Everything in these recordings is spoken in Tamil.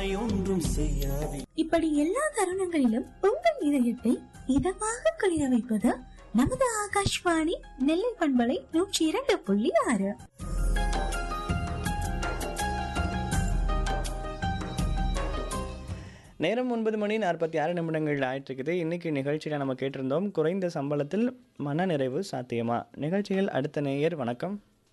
தீமை ஒன்றும் செய்யாது இப்படி எல்லா தருணங்களிலும் உங்கள் இதயத்தை இதமாக குளிர வைப்பது நமது ஆகாஷ்வாணி நெல்லை பண்பலை நூற்றி இரண்டு புள்ளி ஆறு நேரம் ஒன்பது மணி நாற்பத்தி ஆறு நிமிடங்கள் ஆயிட்டு இருக்குது இன்னைக்கு நிகழ்ச்சியில் நம்ம கேட்டிருந்தோம் குறைந்த சம்பளத்தில் மனநிறைவு சாத்தியமா நிகழ்ச்சியில் அடுத்த நேயர் வணக்கம்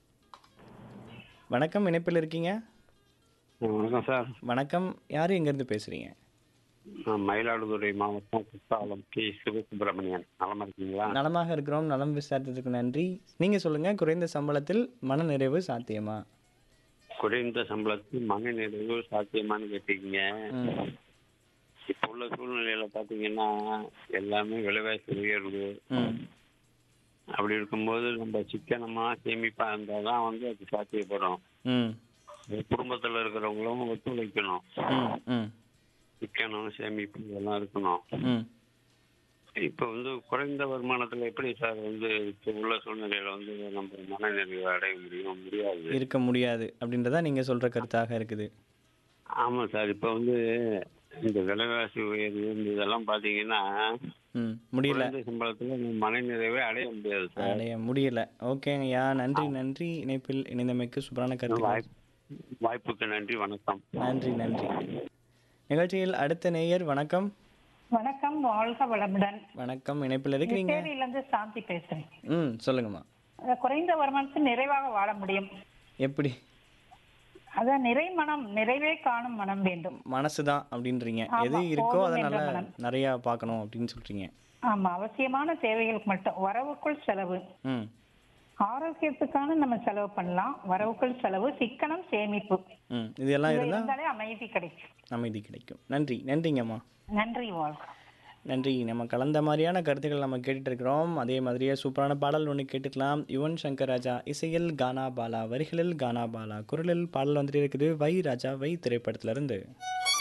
வணக்கம் இணைப்பில் இருக்கீங்க வணக்கம் சார் வணக்கம் யார் எங்கேருந்து பேசுகிறீங்க நான் மயிலாடுதுறை மாவட்டம் குத்தாலம் கே சிவசுப்பிரமணியன் நலமா இருக்கீங்களா நலமாக இருக்கிறோம் நலம் விசாரித்ததுக்கு நன்றி நீங்கள் சொல்லுங்கள் குறைந்த சம்பளத்தில் மனநிறைவு சாத்தியமா குறைந்த சம்பளத்தில் மன நிறைவு சாத்தியமான்னு கேட்டீங்க ம் இப்ப உள்ள சூழ்நிலையில பாத்தீங்கன்னா எல்லாமே விலைவாசி உயர்வு ம் அப்படி இருக்கும்போது நம்ம சிக்கனமா சேமிப்பா இருந்தாதான் வந்து அது சாத்தியப்படும் ம் குடும்பத்துல இருக்கிறவங்களும் ஒத்துழைக்கணும் ம் ம் சிக்கனம் சேமிப்பு இதெல்லாம் இருக்கணும் ம் இப்ப வந்து குறைந்த வருமானத்துல எப்படி சார் வந்து இப்ப உள்ள சூழ்நிலையில வந்து நம்ம மன நிறைவு அடைய முடியும் முடியாது இருக்க முடியாது அப்படின்றதா நீங்கள் சொல்கிற கருத்தாக இருக்குது ஆமா சார் இப்ப வந்து இந்த விலைவாசி உயர்வு இந்த இதெல்லாம் பாத்தீங்கன்னா ம் முடியல குறைந்த சம்பளத்துல நம்ம மன நிறைவே அடைய முடியாது சார் அடைய முடியல ஓகேங்கய்யா நன்றி நன்றி இணைப்பில் இணைந்தமைக்கு சூப்பரான கருத்து வாய்ப்பு வாய்ப்புக்கு நன்றி வணக்கம் நன்றி நன்றி நிகழ்ச்சியில் அடுத்த நேயர் வணக்கம் வணக்கம் வாழ்க வளமுடன் வணக்கம் இணைப்பில் இருக்கிறீங்க தேனியில இருந்து சாந்தி பேசுறேன் ம் சொல்லுங்கம்மா அஹ் குறைந்த வருமானத்தில் நிறைவாக வாழ முடியும் எப்படி அதான் நிறை மனம் நிறைவே காணும் மனம் வேண்டும் மனசு தான் அப்படின்றீங்க ஆமா, எது இருக்கோ போதும் அதை என்ற நல்லா மனம். நிறையா பார்க்கணும் அப்படின்னு சொல்றீங்க ஆமா அவசியமான தேவைகளுக்கு மட்டும் வரவுக்குள் செலவு ம் ஆரோக்கியத்துக்கான நம்ம செலவு பண்ணலாம் வரவுக்குள் செலவு சிக்கனம் சேமிப்பு ம் இதெல்லாம் இது இருந்தால் இருந்தாலே அமைதி கிடைக்கும் அமைதி கிடைக்கும் நன்றி நன்றிங்கம்மா நன்றி வாழ்க நன்றி நம்ம கலந்த மாதிரியான கருத்துக்கள் நம்ம கேட்டுட்டு இருக்கிறோம் அதே மாதிரியே சூப்பரான பாடல் ஒன்று கேட்டுக்கலாம் யுவன் சங்கர் ராஜா இசையில் கானா பாலா வரிகளில் கானா பாலா குரலில் பாடல் வந்துட்டு இருக்குது வை ராஜா வை திரைப்படத்துல இருந்து